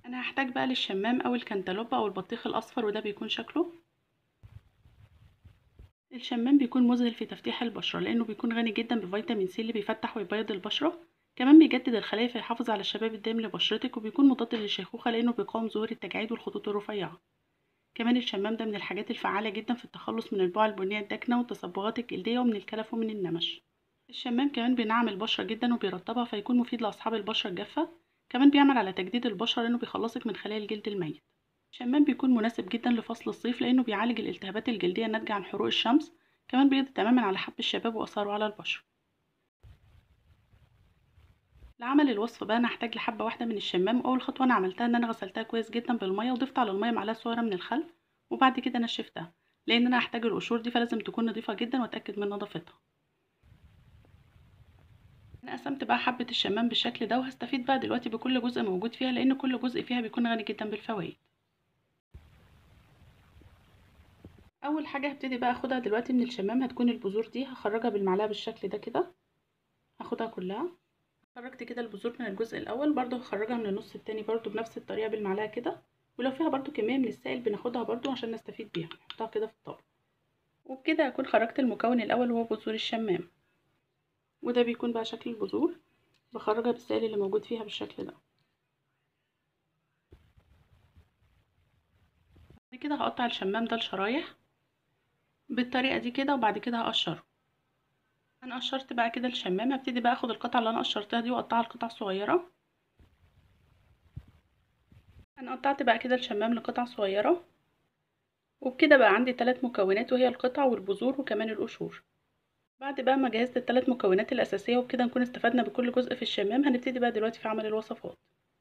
انا هحتاج بقى للشمام او الكنتالوب او البطيخ الاصفر وده بيكون شكله الشمام بيكون مذهل في تفتيح البشرة لأنه بيكون غني جدا بفيتامين سي اللي بيفتح ويبيض البشرة كمان بيجدد الخلايا فيحافظ على الشباب الدائم لبشرتك وبيكون مضاد للشيخوخة لأنه بيقاوم ظهور التجاعيد والخطوط الرفيعة كمان الشمام ده من الحاجات الفعالة جدا في التخلص من البقع البنية الداكنة والتصبغات الجلدية ومن الكلف ومن النمش الشمام كمان بينعم البشرة جدا وبيرطبها فيكون مفيد لأصحاب البشرة الجافة كمان بيعمل على تجديد البشرة لأنه بيخلصك من خلايا الجلد الميت الشمام بيكون مناسب جدا لفصل الصيف لأنه بيعالج الالتهابات الجلدية الناتجة عن حروق الشمس كمان بيقضي تماما على حب الشباب وأثاره على البشرة لعمل الوصفة بقى أنا هحتاج لحبة واحدة من الشمام أول خطوة أنا عملتها إن أنا غسلتها كويس جدا بالمية وضفت على المية معلقة صغيرة من الخل وبعد كده نشفتها لأن أنا هحتاج القشور دي فلازم تكون نضيفة جدا وأتأكد من نظافتها أنا قسمت بقى حبة الشمام بالشكل ده وهستفيد بقى دلوقتي بكل جزء موجود فيها لأن كل جزء فيها بيكون غني جدا بالفوائد اول حاجه هبتدي بقى اخدها دلوقتي من الشمام هتكون البذور دي هخرجها بالمعلقه بالشكل ده كده هاخدها كلها خرجت كده البذور من الجزء الاول برضو هخرجها من النص التاني برضو بنفس الطريقه بالمعلقه كده ولو فيها برضو كميه من السائل بناخدها برضو عشان نستفيد بيها نحطها كده في الطبق وبكده هكون خرجت المكون الاول وهو بذور الشمام وده بيكون بقى شكل البذور بخرجها بالسائل اللي موجود فيها بالشكل ده بعد كده هقطع الشمام ده لشرايح بالطريقه دي كده وبعد كده هقشره انا قشرت بقى كده الشمام هبتدي بقى اخد القطعه اللي انا قشرتها دي واقطعها لقطع صغيره انا قطعت بقى كده الشمام لقطع صغيره وبكده بقى عندي ثلاث مكونات وهي القطع والبذور وكمان القشور بعد بقى ما جهزت الثلاث مكونات الاساسيه وبكده نكون استفدنا بكل جزء في الشمام هنبتدي بقى دلوقتي في عمل الوصفات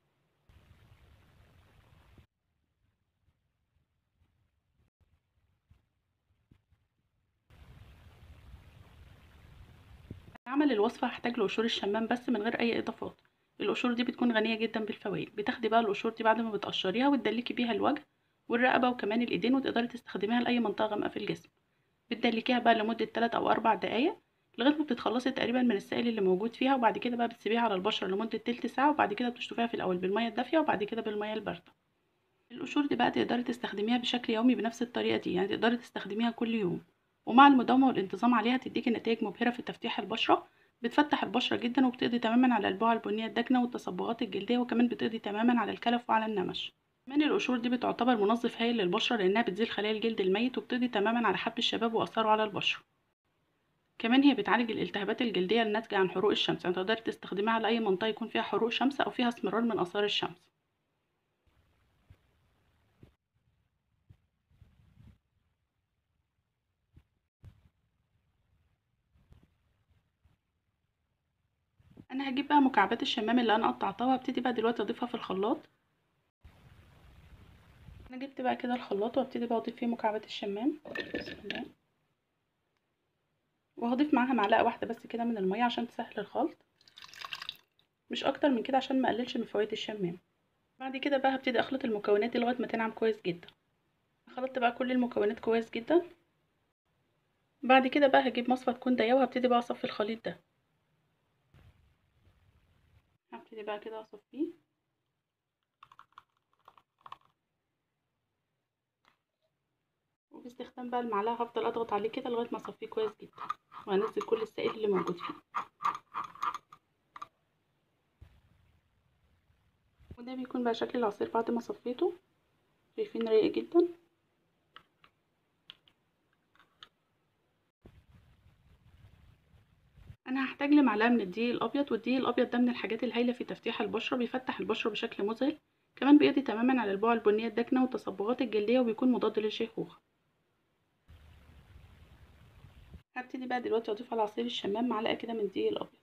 عمل الوصفة هحتاج لقشور الشمام بس من غير أي إضافات القشور دي بتكون غنية جدا بالفوائد بتاخدي بقى القشور دي بعد ما بتقشريها وتدلكي بيها الوجه والرقبة وكمان الإيدين وتقدري تستخدميها لأي منطقة غامقة في الجسم بتدلكيها بقى لمدة 3 أو 4 دقايق لغاية ما بتتخلصي تقريبا من السائل اللي موجود فيها وبعد كده بقى بتسيبيها على البشرة لمدة تلت ساعة وبعد كده بتشطفيها في الأول بالمية الدافية وبعد كده بالمية الباردة القشور دي بقى تقدري تستخدميها بشكل يومي بنفس الطريقة دي يعني تقدري تستخدميها كل يوم ومع المداومة والانتظام عليها تديكي نتائج مبهرة في تفتيح البشرة بتفتح البشرة جدا وبتقضي تماما على البقع البنية الداكنة والتصبغات الجلدية وكمان بتقضي تماما على الكلف وعلى النمش كمان القشور دي بتعتبر منظف هايل للبشرة لأنها بتزيل خلايا الجلد الميت وبتقضي تماما على حب الشباب وأثاره على البشرة كمان هي بتعالج الالتهابات الجلدية الناتجة عن حروق الشمس يعني تقدري تستخدميها على أي منطقة يكون فيها حروق شمس أو فيها اسمرار من آثار الشمس انا هجيب بقى مكعبات الشمام اللي انا قطعتها وهبتدي بقى دلوقتي اضيفها في الخلاط انا جبت بقى كده الخلاط وهبتدي بقى اضيف فيه مكعبات الشمام بسم الله وهضيف معاها معلقه واحده بس كده من الميه عشان تسهل الخلط مش اكتر من كده عشان ما اقللش من فوائد الشمام بعد كده بقى هبتدي اخلط المكونات دي لغايه ما تنعم كويس جدا خلطت بقى كل المكونات كويس جدا بعد كده بقى هجيب مصفى تكون ضيقه وهبتدي بقى اصفي الخليط ده هبتدي بقى كده اصفيه وباستخدام بقى المعلقه هفضل اضغط عليه كده لغايه ما اصفيه كويس جدا وهنزل كل السائل اللي موجود فيه وده بيكون بقى شكل العصير بعد ما صفيته شايفين رايق جدا انا هحتاج لمعلقه من الدقيق الابيض والدقيق الابيض ده من الحاجات الهايله في تفتيح البشره بيفتح البشره بشكل مذهل كمان بيقضي تماما على البقع البنيه الداكنه والتصبغات الجلديه وبيكون مضاد للشيخوخه هبتدي بقى دلوقتي اضيف على عصير الشمام معلقه كده من الدقيق الابيض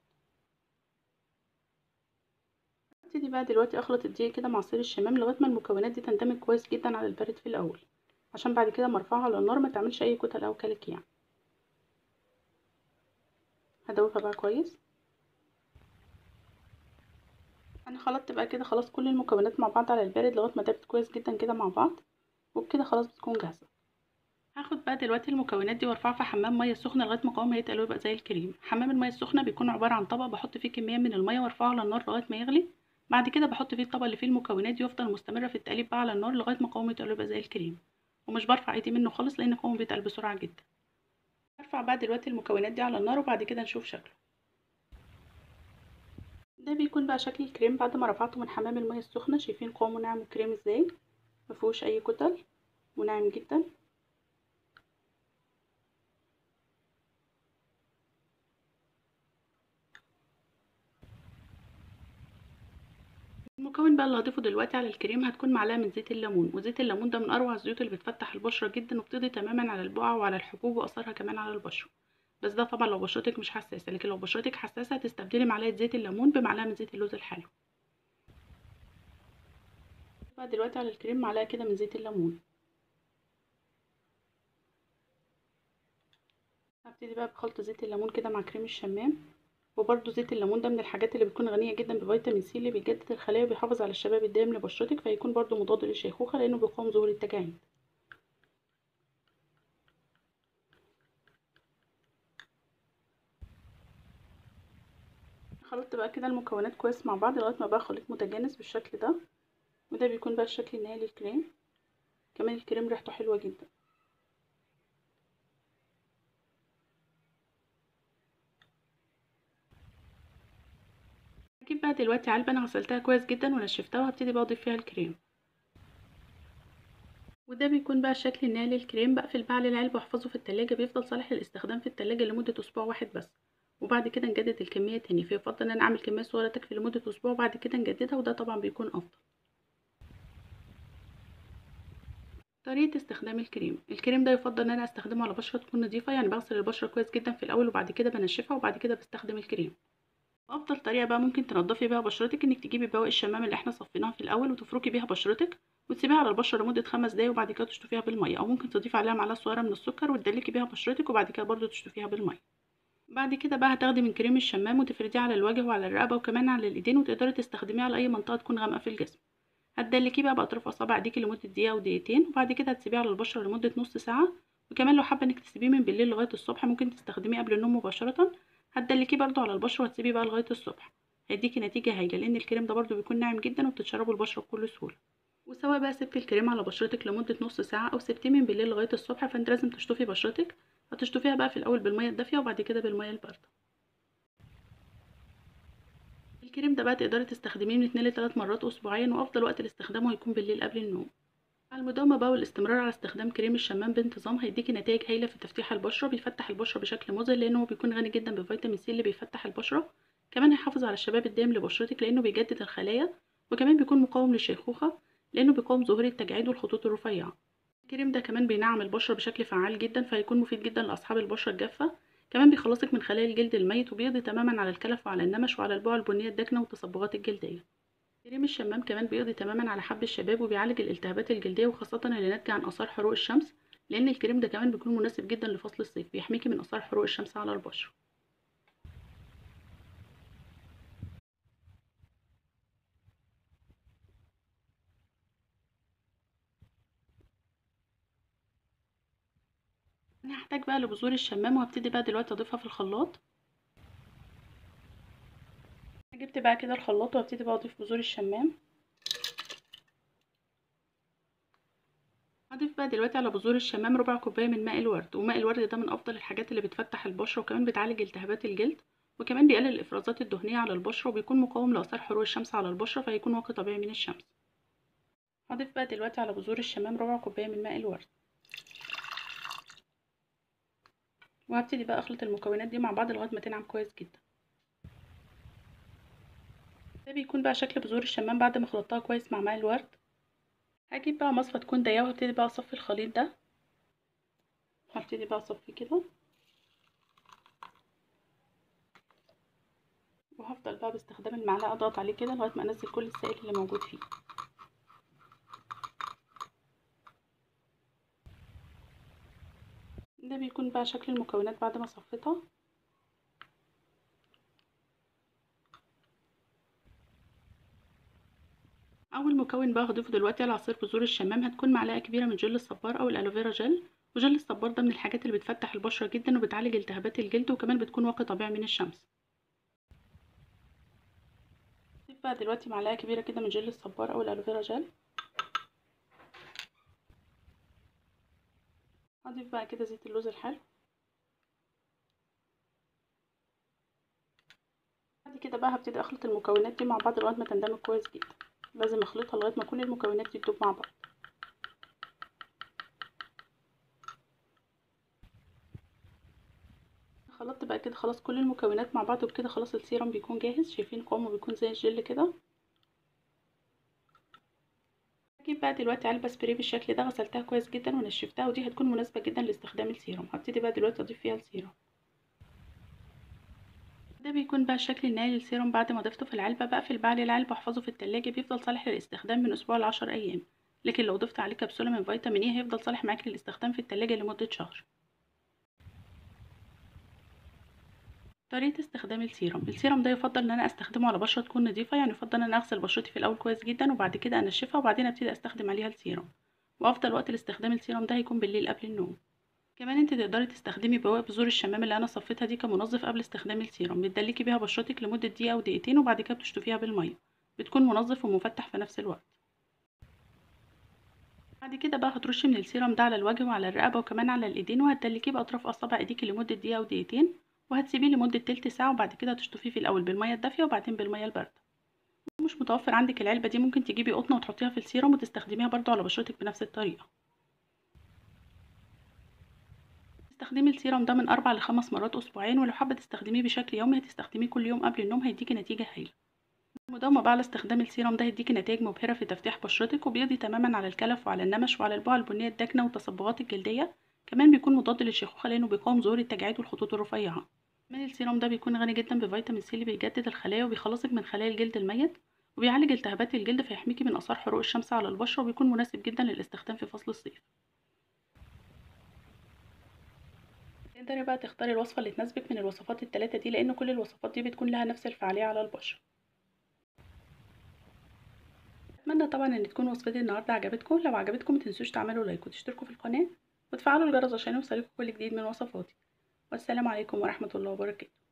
هبتدي بقى دلوقتي اخلط الدقيق كده مع عصير الشمام لغايه ما المكونات دي تندمج كويس جدا على البارد في الاول عشان بعد كده ما ارفعها على النار ما تعملش اي كتل او كلك يعني هدوبها بقى كويس انا خلطت بقى كده خلاص كل المكونات مع بعض على البارد لغايه ما دابت كويس جدا كده مع بعض وبكده خلاص بتكون جاهزه هاخد بقى دلوقتي المكونات دي وارفعها في حمام ميه سخنه لغايه ما قوامها يتقل ويبقى زي الكريم حمام الميه السخنه بيكون عباره عن طبق بحط فيه كميه من الميه وارفعه على النار لغايه ما يغلي بعد كده بحط فيه الطبق اللي فيه المكونات دي وافضل مستمره في التقليب بقى على النار لغايه ما قوامه يبقى زي الكريم ومش برفع ايدي منه خالص لان قوامه بيتقل بسرعه جدا برفع بقى دلوقتي المكونات دي على النار وبعد كده نشوف شكله ده بيكون بقى شكل الكريم بعد ما رفعته من حمام الميه السخنه شايفين قوامه ناعم وكريم ازاي مفيهوش اي كتل وناعم جدا المكون بقى اللي هضيفه دلوقتي على الكريم هتكون معلقه من زيت الليمون وزيت الليمون ده من اروع الزيوت اللي بتفتح البشره جدا وبتقضي تماما على البقع وعلى الحبوب واثرها كمان على البشره بس ده طبعا لو بشرتك مش حساسه لكن لو بشرتك حساسه هتستبدلي معلقه زيت الليمون بمعلقه من زيت اللوز الحلو بقى دلوقتي على الكريم معلقه كده من زيت الليمون هبتدي بقى بخلط زيت الليمون كده مع كريم الشمام وبرده زيت الليمون ده من الحاجات اللي بتكون غنيه جدا بفيتامين سي اللي بيجدد الخلايا وبيحافظ على الشباب الدائم لبشرتك فيكون برده مضاد للشيخوخه لانه بيقاوم ظهور التجاعيد خلطت بقى كده المكونات كويس مع بعض لغايه ما بقى خليط متجانس بالشكل ده وده بيكون بقى الشكل النهائي للكريم كمان الكريم ريحته حلوه جدا هجيب بقى دلوقتي علبه انا غسلتها كويس جدا ونشفتها وهبتدي بقى اضيف فيها الكريم وده بيكون بقى الشكل النهائي للكريم بقفل بقى على العلبه واحفظه في التلاجة بيفضل صالح للاستخدام في التلاجة لمده اسبوع واحد بس وبعد كده نجدد الكميه تاني فيفضل ان انا اعمل كميه صغيره تكفي لمده اسبوع وبعد كده نجددها وده طبعا بيكون افضل طريقه استخدام الكريم الكريم ده يفضل ان انا استخدمه على بشره تكون نظيفه يعني بغسل البشره كويس جدا في الاول وبعد كده بنشفها وبعد كده بستخدم الكريم افضل طريقه بقى ممكن تنضفي بيها بشرتك انك تجيبي بواقي الشمام اللي احنا صفيناها في الاول وتفركي بيها بشرتك وتسيبيها على البشره لمده خمس دقايق وبعد كده تشطفيها بالميه او ممكن تضيفي عليها معلقه صغيره من السكر وتدلكي بيها بشرتك وبعد كده برضو تشطفيها بالميه بعد كده بقى هتاخدي من كريم الشمام وتفرديه على الوجه وعلى الرقبه وكمان على الايدين وتقدري تستخدميه على اي منطقه تكون غامقه في الجسم هتدلكيه بقى باطراف اصابع ايديكي لمده دقيقه او دقيقتين وبعد كده هتسيبيه على البشره لمده نص ساعه وكمان لو حابه انك تسيبيه من بالليل لغايه الصبح ممكن تستخدميه قبل النوم مباشره هتدلكيه برضو على البشره وهتسيبيه بقى لغايه الصبح هيديكي نتيجه هايله لان الكريم ده برضو بيكون ناعم جدا وبتتشربه البشره بكل سهوله وسواء بقى سبتي الكريم على بشرتك لمده نص ساعه او سبتيه من بالليل لغايه الصبح فانت لازم تشطفي بشرتك هتشطفيها بقى في الاول بالميه الدافيه وبعد كده بالميه البارده الكريم ده بقى تقدري تستخدميه من 2 ل 3 مرات اسبوعيا وافضل وقت لاستخدامه هيكون بالليل قبل النوم مع المداومة بقى والاستمرار على استخدام كريم الشمام بانتظام هيديكي نتائج هايلة في تفتيح البشرة بيفتح البشرة بشكل مذهل لأنه بيكون غني جدا بفيتامين سي اللي بيفتح البشرة كمان هيحافظ على الشباب الدائم لبشرتك لأنه بيجدد الخلايا وكمان بيكون مقاوم للشيخوخة لأنه بيقاوم ظهور التجاعيد والخطوط الرفيعة الكريم ده كمان بينعم البشرة بشكل فعال جدا فهيكون مفيد جدا لأصحاب البشرة الجافة كمان بيخلصك من خلايا الجلد الميت وبيقضي تماما على الكلف وعلى النمش وعلى البقع البنية الداكنة والتصبغات الجلدية كريم الشمام كمان بيقضي تماما على حب الشباب وبيعالج الالتهابات الجلدية وخاصة اللي ناتجة عن آثار حروق الشمس لأن الكريم ده كمان بيكون مناسب جدا لفصل الصيف بيحميكي من آثار حروق الشمس على البشرة انا هحتاج بقى لبذور الشمام وهبتدي بقى دلوقتي اضيفها في الخلاط جبت بقى كده الخلاط وهبتدي بقى اضيف بذور الشمام هضيف بقى دلوقتي على بذور الشمام ربع كوبايه من ماء الورد وماء الورد ده من افضل الحاجات اللي بتفتح البشره وكمان بتعالج التهابات الجلد وكمان بيقلل الافرازات الدهنيه على البشره وبيكون مقاوم لاثار حروق الشمس على البشره فهيكون واقي طبيعي من الشمس هضيف بقى دلوقتي على بذور الشمام ربع كوبايه من ماء الورد وهبتدي بقى اخلط المكونات دي مع بعض لغايه ما تنعم كويس جدا ده بيكون بقى شكل بذور الشمام بعد ما خلطتها كويس مع ماء الورد هجيب بقى مصفى تكون ضيقه وهبتدي بقى اصفي الخليط ده هبتدي بقى اصفيه كده وهفضل بقى باستخدام المعلقه اضغط عليه كده لغايه ما انزل كل السائل اللي موجود فيه ده بيكون بقى شكل المكونات بعد ما صفيتها اول مكون بقى هضيفه دلوقتي على عصير بذور الشمام هتكون معلقه كبيره من جل الصبار او الالوفيرا جل وجل الصبار ده من الحاجات اللي بتفتح البشره جدا وبتعالج التهابات الجلد وكمان بتكون واقي طبيعي من الشمس بقى دلوقتي معلقه كبيره كده من جل الصبار او الالوفيرا جل هضيف بقى كده زيت اللوز الحلو بعد كده بقى هبتدي اخلط المكونات دي مع بعض لغايه ما تندمج كويس جدا لازم اخلطها لغايه ما كل المكونات دي تدوب مع بعض خلطت بقى كده خلاص كل المكونات مع بعض وبكده خلاص السيرم بيكون جاهز شايفين قوامه بيكون زي الجل كده هجيب بقى دلوقتي علبه سبراي بالشكل ده غسلتها كويس جدا ونشفتها ودي هتكون مناسبه جدا لاستخدام السيرم هبتدي بقى دلوقتي اضيف فيها السيرم ده بيكون بقى الشكل النهائي للسيرم بعد ما ضفته في العلبه بقفل بقى العلبه واحفظه في التلاجة بيفضل صالح للاستخدام من اسبوع لعشر ايام لكن لو ضفت عليه كبسوله من فيتامين اي هيفضل صالح معاك للاستخدام في التلاجة لمده شهر طريقة استخدام السيرم السيرم ده يفضل ان انا استخدمه على بشرة تكون نظيفة يعني يفضل ان انا اغسل بشرتي في الاول كويس جدا وبعد كده انشفها وبعدين ابتدي استخدم عليها السيرم وافضل وقت لاستخدام السيرم ده هيكون بالليل قبل النوم كمان انت تقدري تستخدمي بواقي بذور الشمام اللي انا صفيتها دي كمنظف قبل استخدام السيرم بتدلكي بيها بشرتك لمدة دقيقة او دقيقتين وبعد كده بتشطفيها بالمية بتكون منظف ومفتح في نفس الوقت بعد كده بقى هترشي من السيرم ده على الوجه وعلى الرقبة وكمان على الايدين وهتدلكيه باطراف اصابع ايديكي لمدة دقيقة او دقيقتين وهتسيبيه لمدة تلت ساعة وبعد كده هتشطفيه في الأول بالمية الدافية وبعدين بالمية الباردة مش متوفر عندك العلبة دي ممكن تجيبي قطنة وتحطيها في السيرم وتستخدميها برضو على بشرتك بنفس الطريقة تستخدمي السيرم ده من أربع لخمس مرات أسبوعين ولو حابة تستخدميه بشكل يومي هتستخدميه كل يوم قبل النوم هيديكي نتيجة هايلة المداومة بقى على استخدام السيرم ده هيديكي نتائج مبهرة في تفتيح بشرتك وبيقضي تماما على الكلف وعلى النمش وعلى البقع البنية الداكنة والتصبغات الجلدية كمان بيكون مضاد للشيخوخة لأنه بيقاوم ظهور التجاعيد والخطوط الرفيعة كمان السيروم ده بيكون غني جدا بفيتامين سي اللي بيجدد الخلايا وبيخلصك من خلايا الجلد الميت وبيعالج التهابات الجلد فيحميكي من اثار حروق الشمس على البشره وبيكون مناسب جدا للاستخدام في فصل الصيف تقدري بقى تختاري الوصفه اللي تناسبك من الوصفات الثلاثه دي لان كل الوصفات دي بتكون لها نفس الفعاليه على البشره اتمنى طبعا ان تكون وصفتي النهارده عجبتكم لو عجبتكم متنسوش تعملوا لايك وتشتركوا في القناه وتفعلوا الجرس عشان يوصلكم كل جديد من وصفاتي والسلام عليكم ورحمة الله وبركاته